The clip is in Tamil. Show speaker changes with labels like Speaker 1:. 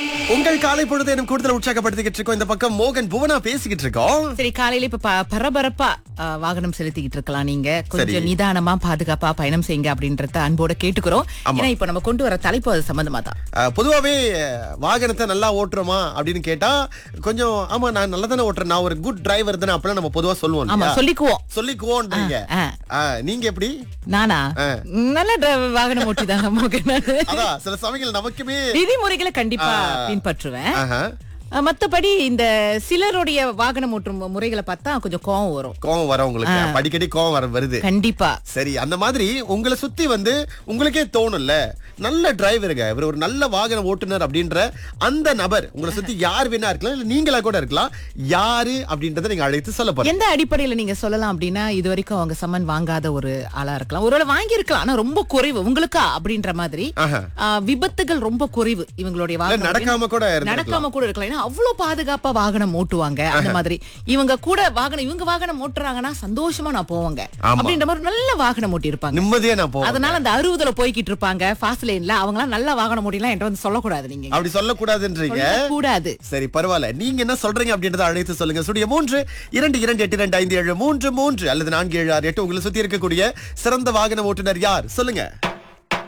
Speaker 1: உங்கள் காலை பொழுது எனக்கு கூடுதல் உற்சாகப்படுத்திக்கிட்டு இருக்கோம் இந்த பக்கம் மோகன் புவனா பேசிக்கிட்டு இருக்கோம்
Speaker 2: சரி காலையில இப்ப ப- பரபரப்பா ஆ, வாகனம் செலுத்திக்கிட்டு இருக்கலாம் நீங்க கொஞ்சம்
Speaker 1: சரி.
Speaker 2: நிதானமா பாதுகாப்பா பயணம் செய்யுங்க அப்படின்றத அன்போட கேட்டுக்கிறோம் ஏன்னா இப்ப நம்ம கொண்டு வர தலைப்பு அது சம்பந்தமா தான்
Speaker 1: அஹ், பொதுவாவே அஹ், வாகனத்தை நல்லா ஓட்டுறோமா அப்படின்னு கேட்டா கொஞ்சம் ஆமா நான் நல்லா தானே ஓட்டுறேன் நான் ஒரு குட் டிரைவர் தானே அப்பெல்லாம் நம்ம பொதுவா சொல்லுவோம்
Speaker 2: ஆமா
Speaker 1: இல்லையா?
Speaker 2: சொல்லிக்குவோம்
Speaker 1: சொல்லிக்குவோன்றீங்க
Speaker 2: ஆ.
Speaker 1: அஹ், நீங்க எப்படி
Speaker 2: நானா
Speaker 1: ஆ.
Speaker 2: நல்ல டிரைவர் வாகனம் ஓட்டிதாங்க மோகன் நானு.
Speaker 1: அதான் சில சமயங்கள் நமக்குமே
Speaker 2: விதிமுறைகளை கண்டிப்பா பின்பற்றுவேன்
Speaker 1: ஆஹா,
Speaker 2: ஆ, மத்தபடி இந்த சிலருடைய வாகனம் ஓட்டும் முறைகளை பார்த்தா கொஞ்சம் கோவம் வரும்
Speaker 1: கோவம் வர உங்களுக்கு அப்ப அடிக்கடி கோவம் வர வருது
Speaker 2: கண்டிப்பா
Speaker 1: சரி அந்த மாதிரி உங்களை சுத்தி வந்து உங்களுக்கே தோணும்ல நல்ல டிரைவருங்க இவர் ஒரு நல்ல வாகன ஓட்டுநர் அப்படின்ற அந்த நபர் உங்களை சுத்தி யார் வேணா இருக்கலாம் இல்ல நீங்களா கூட இருக்கலாம் யாரு அப்படின்றத நீங்க அழைத்து சொல்ல போறீங்க
Speaker 2: எந்த அடிப்படையில நீங்க சொல்லலாம் அப்படின்னா இது வரைக்கும் அவங்க சம்மன் வாங்காத ஒரு ஆளா இருக்கலாம் ஒருவேளை வாங்கி இருக்கலாம் ஆனா ரொம்ப குறைவு உங்களுக்கா அப்படின்ற மாதிரி
Speaker 1: ஆஹா.
Speaker 2: ஆ, விபத்துகள் ரொம்ப குறைவு இவங்களுடைய
Speaker 1: இல்ல,
Speaker 2: வாகனம்
Speaker 1: நடக்காம கூட இருந்திருக்கலாம்.
Speaker 2: நடக்காம கூட இருக்கலாம் ஏன்னா அவ்வளவு பாதுகாப்பா வாகனம் ஓட்டுவாங்க அந்த மாதிரி இவங்க கூட வாகனம் இவங்க வாகனம் ஓட்டுறாங்கன்னா சந்தோஷமா நான் போவாங்க
Speaker 1: ஆமா.
Speaker 2: அப்படின்ற மாதிரி நல்ல வாகனம் ஓட்டி இருப்பாங்க
Speaker 1: நிம்மதியா நான் போவேன்
Speaker 2: அதனால அந்த அறுபதுல போய்கிட்டு இருப்பாங்க ஃபாஸ்ட் லைன்ல அவங்க எல்லாம் நல்ல வாகனம் ஓட்டிலாம் என்கிட்ட வந்து சொல்லக்கூடாது நீங்க
Speaker 1: அப்படி சொல்லக்கூடாதுன்றீங்க
Speaker 2: கூடாது
Speaker 1: சரி பரவாயில்ல நீங்க என்ன சொல்றீங்க அப்படின்றத அழைத்து சொல்லுங்க சுடிய மூன்று இரண்டு இரண்டு எட்டு இரண்டு ஐந்து ஏழு மூன்று மூன்று அல்லது நான்கு ஏழு ஆறு எட்டு உங்களை சுத்தி இருக்கக்கூடிய சிறந்த வாகன ஓட்டுநர் யார் சொல்லுங்க